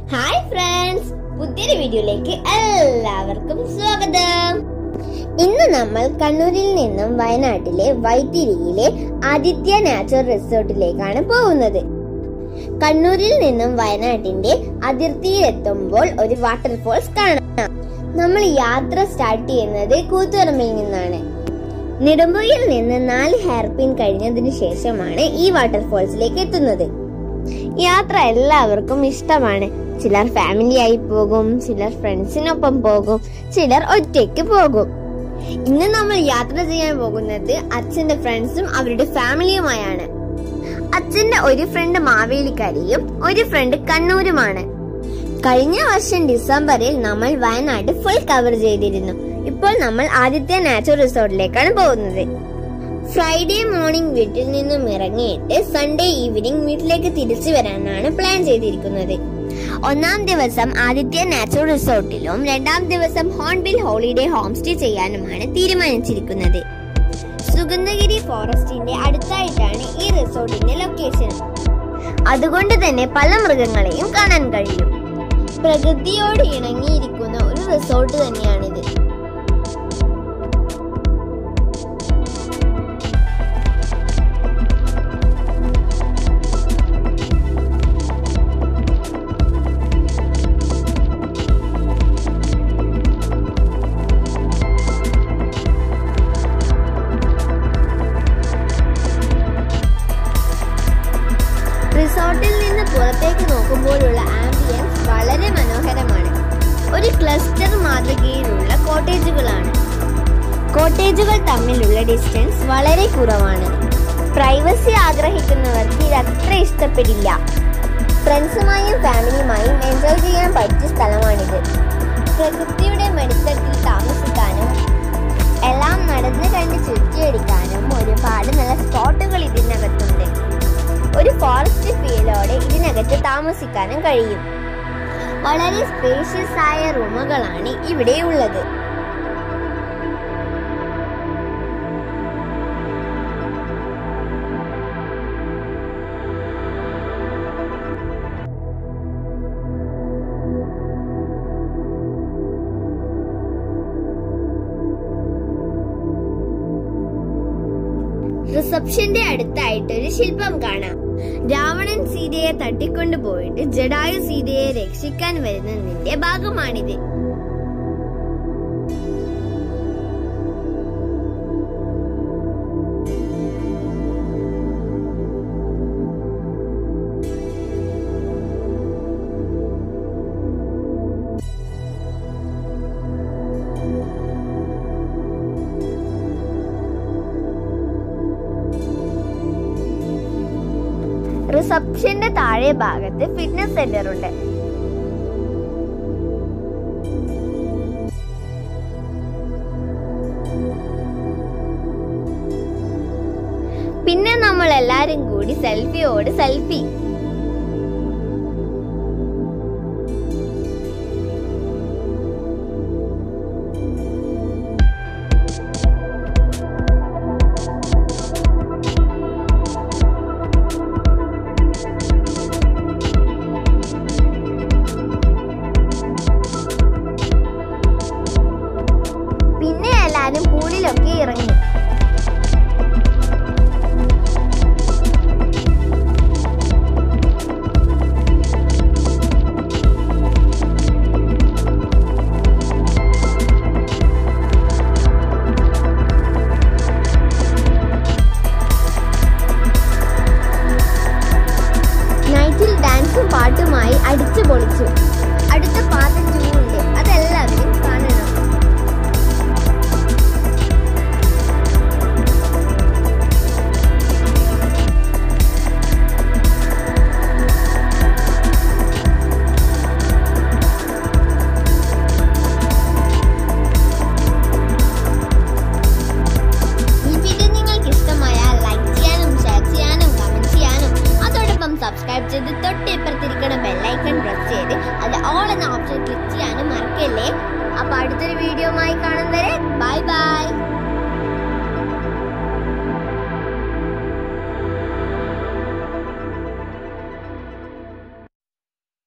hi friends പുതിയൊരു വീഡിയോയിലേക്ക് എല്ലാവർക്കും സ്വാഗതം ഇന്ന് നമ്മൾ കണ്ണൂരിൽ നിന്നും വയനാട്ടിലെ വൈത്തിരിയിലെ ആദിത്യ നാച്ചുറൽ റിസോർട്ടിലേക്കാണ് പോകുന്നത് കണ്ണൂരിൽ നിന്നും വയനാട്ടിന്റെ അതിർത്തിയിലെത്തുമ്പോൾ ഒരു വാട്ടർഫോൾസ് കാണാം നമ്മൾ യാത്ര സ്റ്റാർട്ട് ചെയ്യുന്നത് കൂത്തുപറമ്പിൽ നിന്നാണ് നെടുമ്പുയിൽ നിന്ന് നാല് ഹെയർപിൻ കഴിഞ്ഞതിന് ശേഷമാണ് ഈ വാട്ടർഫോൾസിലേക്ക് എത്തുന്നത് യാത്ര എല്ലാവർക്കും ഇഷ്ടമാണ് ചിലർ ഫാമിലിയായി പോകും ചിലർ ഫ്രണ്ട്സിനൊപ്പം പോകും ചിലർ ഒറ്റയ്ക്ക് പോകും ഇന്ന് നമ്മൾ യാത്ര ചെയ്യാൻ പോകുന്നത് അച്ഛന്റെ ഫ്രണ്ട്സും അവരുടെ ഫാമിലിയുമായാണ് അച്ഛന്റെ ഒരു ഫ്രണ്ട് മാവേലിക്കരയും ഒരു ഫ്രണ്ട് കണ്ണൂരുമാണ് കഴിഞ്ഞ വർഷം ഡിസംബറിൽ നമ്മൾ വയനാട് ഫുൾ കവർ ചെയ്തിരുന്നു ഇപ്പോൾ നമ്മൾ ആദിത്യ നാച്ചുറൽ റിസോർട്ടിലേക്കാണ് പോകുന്നത് ഫ്രൈഡേ മോർണിംഗ് വീട്ടിൽ നിന്നും ഇറങ്ങിയിട്ട് സൺഡേ ഈവനിങ് വീട്ടിലേക്ക് തിരിച്ചു വരാനാണ് പ്ലാൻ ചെയ്തിരിക്കുന്നത് ഒന്നാം ദിവസം ആദിത്യ നാച്ചുറൽ റിസോർട്ടിലും രണ്ടാം ദിവസം ഹോൺബിൽ ഹോളിഡേ ഹോം സ്റ്റേ ചെയ്യാനുമാണ് തീരുമാനിച്ചിരിക്കുന്നത് സുഗന്ധഗിരി ഫോറസ്റ്റിന്റെ അടുത്തായിട്ടാണ് ഈ റിസോർട്ടിന്റെ ലൊക്കേഷൻ അതുകൊണ്ട് തന്നെ പല മൃഗങ്ങളെയും കാണാൻ കഴിയും പ്രകൃതിയോട് ഇണങ്ങിയിരിക്കുന്ന ഒരു റിസോർട്ട് തന്നെയാണിത് റിസോർട്ടിൽ നിന്ന് പുറത്തേക്ക് നോക്കുമ്പോഴുള്ള ആംബിയൻസ് വളരെ മനോഹരമാണ് ഒരു ക്ലസ്റ്റർ മാതൃകയിലുള്ള കോട്ടേജുകളാണ് കോട്ടേജുകൾ തമ്മിലുള്ള ഡിസ്റ്റൻസ് വളരെ കുറവാണ് പ്രൈവസി ആഗ്രഹിക്കുന്നവർക്ക് ഇത് അത്ര ഇഷ്ടപ്പെടില്ല ഫ്രണ്ട്സുമായും ഫാമിലിയുമായും എൻജോയ് ചെയ്യാൻ പറ്റിയ സ്ഥലമാണിത് പ്രകൃതിയുടെ മെടിത്തട്ടിൽ താമസിക്കാനും എല്ലാം നടന്ന് കണ്ട് ചുറ്റിയടിക്കാനും ഒരുപാട് നല്ല സ്പോട്ടുകൾ ഇതിനകത്തുണ്ട് ഒരു ഫോറസ്റ്റ് ഫീലോടെ ഇതിനകത്ത് താമസിക്കാനും കഴിയും വളരെ സ്പേഷ്യസ് ആയ റൂമുകളാണ് ഇവിടെ ഉള്ളത് റിസപ്ഷന്റെ അടുത്തായിട്ട് ഒരു ശില്പം കാണാം രാവണൻ സീതയെ തട്ടിക്കൊണ്ടുപോയിട്ട് ജഡായു സീതയെ രക്ഷിക്കാൻ വരുന്നതിന്റെ ഭാഗമാണിത് റിസപ്ഷന്റെ താഴെ ഭാഗത്ത് ഫിറ്റ്നസ് സെന്റർ ഉണ്ട് പിന്നെ നമ്മൾ എല്ലാരും കൂടി സെൽഫിയോട് സെൽഫി പിന്നെ എല്ലാരും പൂളിലൊക്കെ ഇറങ്ങി നൈറ്റിൽ ഡാൻസും പാട്ടുമായി അടിച്ചു പൊളിച്ചു അടുത്ത പാട്ട് ടൂ ഉണ്ട് അതെല്ലാവരും കാണണം ഈ വീഡിയോ നിങ്ങൾക്ക് ഇഷ്ടമായാൽ ലൈക്ക് ചെയ്യാനും ഷെയർ ചെയ്യാനും കമന്റ് ചെയ്യാനും അതോടൊപ്പം സബ്സ്ക്രൈബ് ചെയ്ത് തൊട്ടിപ്പുറത്തിരിക്കുന്ന ബെല്ലൈക്കൺ പ്രസ് ചെയ്ത് അത് ഓൾ എന്ന ഓപ്ഷൻ ക്ലിക്ക് ചെയ്യാനും മറക്കല്ലേ അപ്പൊ അടുത്തൊരു വീഡിയോയുമായി കാണും വരെ ബൈ ബൈ